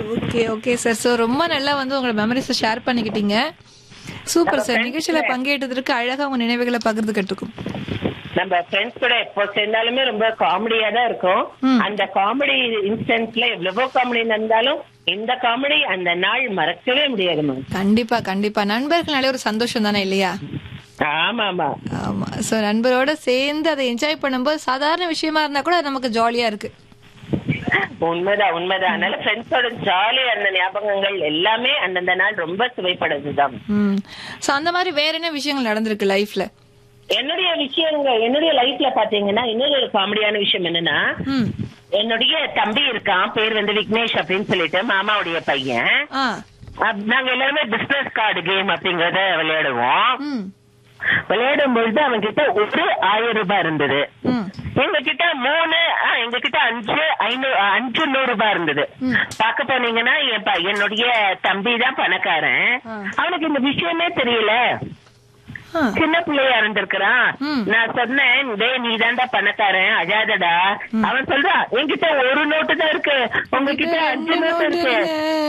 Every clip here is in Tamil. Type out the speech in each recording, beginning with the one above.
ஓகே ஓகே சார் ஸோ ரொம்ப நல்லா வந்து உங்களோட மெமரிஸை ஷேர் பண்ணிக்கிட்டீங்க சூப்பர் சார் நிகழ்ச்சியில பங்கேற்றதற்கு அழகா உங்க நினைவுகளை பகிர்ந்துகிட்டு நம்ம ஃப்ரெண்ட்ஸ் கூட எப்போ சேர்ந்தாலுமே ரொம்ப காமெடியா தான் இருக்கும் அந்த காமெடி இன்ஸ்டன்ஸ்ல எவ்வளவோ காமெடி நடந்தாலும் இந்த காமெடி அந்த நாள் மறக்கவே முடியாது மேம் கண்டிப்பா கண்டிப்பா நண்பர்கள்னாலே ஒரு சந்தோஷம் தானே இல்லையா ஆமா ஆமா ஆமா சோ நண்பரோட சேர்ந்து அதை என்ஜாய் பண்ணும்போது சாதாரண விஷயமா இருந்தா கூட அது நமக்கு ஜாலியா இருக்கு உண்மைதான் உண்மைதான் அதனால ஃப்ரெண்ட்ஸோட ஜாலியா இருந்த ஞாபகங்கள் எல்லாமே அந்தந்த நாள் ரொம்ப சுவைப்படுதுதான் ம் சோ அந்த மாதிரி வேற என்ன விஷயங்கள் நடந்திருக்கு லைஃப்ல என்னுடைய விஷயங்கள் என்னுடைய லைஃப்ல பாத்தீங்கன்னா இன்னொரு ஒரு காமெடியான விஷயம் என்னன்னா ம் என்னுடைய தம்பி இருக்கான் பேர் வந்து விக்னேஷ் அப்படின்னு சொல்லிட்டு மாமாவுடைய பையன் ஆ அப்- நாங்க எல்லாருமே பிசினஸ் கார்டு கேம் அப்படிங்கறத விளையாடுவோம் ம் விளையாடும் பொழுது அவங்க கிட்ட ஒரு ஆயிரம் ரூபாய் இருந்தது ம் எங்க கிட்ட மூணு ஆ, எங்க கிட்ட அஞ்சு ஐநூறு அஞ்சு நூறு ரூபாய் இருந்தது பாக்க போனீங்கன்னா என் ப- என்னுடைய தம்பி தான் பணக்காரன் ஆ. அவனுக்கு இந்த விஷயமே தெரியல ஆ. சின்ன பிள்ளையா இருந்திருக்கிறான் ம். நான் சொன்னேன் டேய் நீ தான்டா பணக்காரன் அஜாதடா அவன் சொல்றான் என்கிட்ட ஒரு நோட்டு தான் இருக்கு உங்ககிட்ட அஞ்சு நோட்டு இருக்கு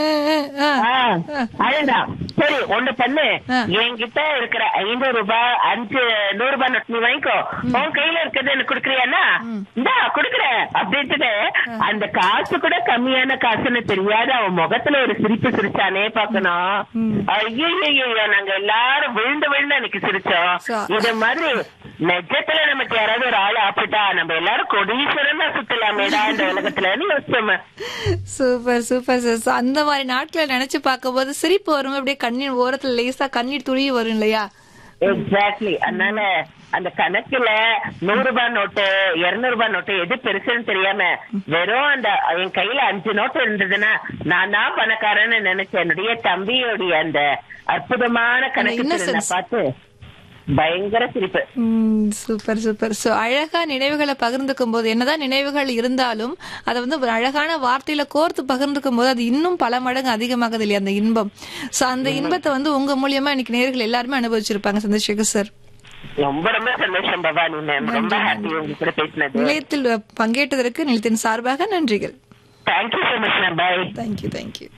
ஆ. ஆ, அழகா சரி ஒண்ணு பண்ணு ஆ. என்கிட்ட இருக்கிற ஐநூறு ரூபாய் அஞ்சு நூறு ரூபாய் நோட்டு நீ வாங்கிக்கோ உன் கையில இருக்கிறது எனக்கு குடுக்கறியானா இந்தா குடுக்குறேன் அப்படின்ட்டு அந்த காசு கூட கம்மியான காசுன்னு தெரியாத அவன் முகத்துல ஒரு சிரிப்பு சிரிச்சானே பாக்கணும் ஐயோ நாங்க எல்லாரும் விழுந்து விழுந்து அன்னைக்கு சிரிச்சோம் So- இது மாதிரி நிஜத்துல நமக்கு யாராவது ஒரு ஆள் ஆப்பிட்டா நம்ம எல்லாரும் கொடீஸ்வரன் தான் சுத்தலாமேடா இந்த உலகத்துல யோசிச்சோம் சூப்பர் சூப்பர் சார் So, அந்த மாதிரி நாட்களை நினைச்சு பார்க்கும்போது சிரிப்பு வரும் அப்படியே கண்ணீர் ஓரத்துல லேசா கண்ணீர் துளி வரும் இல்லையா எக்ஸாக்ட்லி அதனால அந்த கணக்குல நூறு ரூபாய் நோட்டு இருநூறு ரூபாய் நோட்டு எது பெருசுன்னு தெரியாம வெறும் அந்த என் கையில அஞ்சு நோட்டு இருந்ததுன்னா நான் தான் பணக்காரன்னு நினைச்சேன் என்னுடைய தம்பியோடைய அந்த அற்புதமான கணக்கு திறனை innocence. பார்த்து பயங்கர சிரிப்பு சூப்பர் சூப்பர் சோ அழகா நினைவுகளை பகிர்ந்துக்கும் போது என்னதான் நினைவுகள் இருந்தாலும் அதை வந்து ஒரு அழகான வார்த்தையில கோர்த்து பகிர்ந்துக்கும் போது அது இன்னும் பல மடங்கு அதிகமாகுது இல்லையா அந்த இன்பம் சோ அந்த இன்பத்தை வந்து உங்க மூலியமா இன்னைக்கு நேர்கள் எல்லாருமே அனுபவிச்சிருப்பாங்க சந்திரசேகர் சார் ரொம்ப ரொம்ப சந்தோஷம் பவானி மேம் ரொம்ப ஹாப்பி உங்க கூட பேசினது நிலையத்தில் பங்கேற்றதற்கு நிலையத்தின் சார்பாக நன்றிகள் thank you so much ma'am bye thank you thank you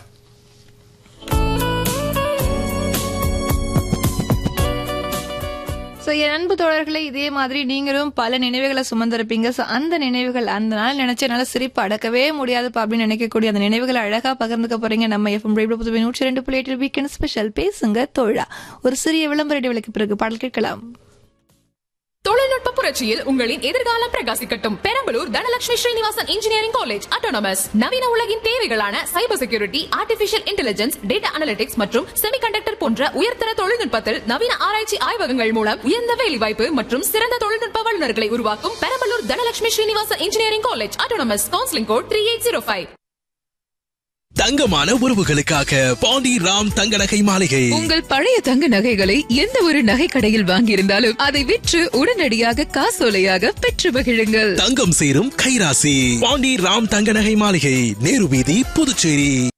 so என் அன்பு தோழர்களே இதே மாதிரி நீங்களும் பல நினைவுகளை சுமந்திருப்பீங்க ஸோ அந்த நினைவுகள் அந்த நாள் நினைச்ச என்னால சிரிப்பு அடக்கவே முடியாதுப்பா அப்படின்னு நினைக்கக்கூடிய அந்த நினைவுகளை அழகா பகிர்ந்துக்க போறீங்க நம்ம எஃப்எம் ரேடியோ புதுவை நூற்றி ரெண்டு புள்ளி எட்டு வீக்கெண்ட் ஸ்பெஷல் பேசுங்க தோழா ஒரு சிறிய விளம்பர இடைவெளிக்கு பிறகு பாடல் கேட்கலாம் தொழில்நுட்ப புரட்சியில் உங்களின் எதிர்காலம் பிரகாசிக்கட்டும் Perambalur Dhanalakshmi Srinivasan engineering college autonomous நவீன உலகின் தேவைகளான cyber security artificial intelligence data analytics மற்றும் செமிகண்டக்டர் போன்ற உயர்தர தொழில்நுட்பத்தில் நவீன ஆராய்ச்சி ஆய்வகங்கள் மூலம் உயர்ந்த வேலைவாய்ப்பு மற்றும் சிறந்த தொழில்நுட்ப வல்லுநர்களை உருவாக்கும் Perambalur Dhanalakshmi Srinivasan engineering college autonomous counselling code three eight zero five தங்கமான உறவுகளுக்காக பாண்டி ராம் தங்க நகை மாளிகை உங்கள் பழைய தங்க நகைகளை எந்த ஒரு நகை கடையில் வாங்கியிருந்தாலும் அதை விற்று உடனடியாக காசோலையாக பெற்று மகிழுங்கள் தங்கம் சேரும் கைராசி பாண்டி ராம் தங்க நகை மாளிகை நேரு வீதி புதுச்சேரி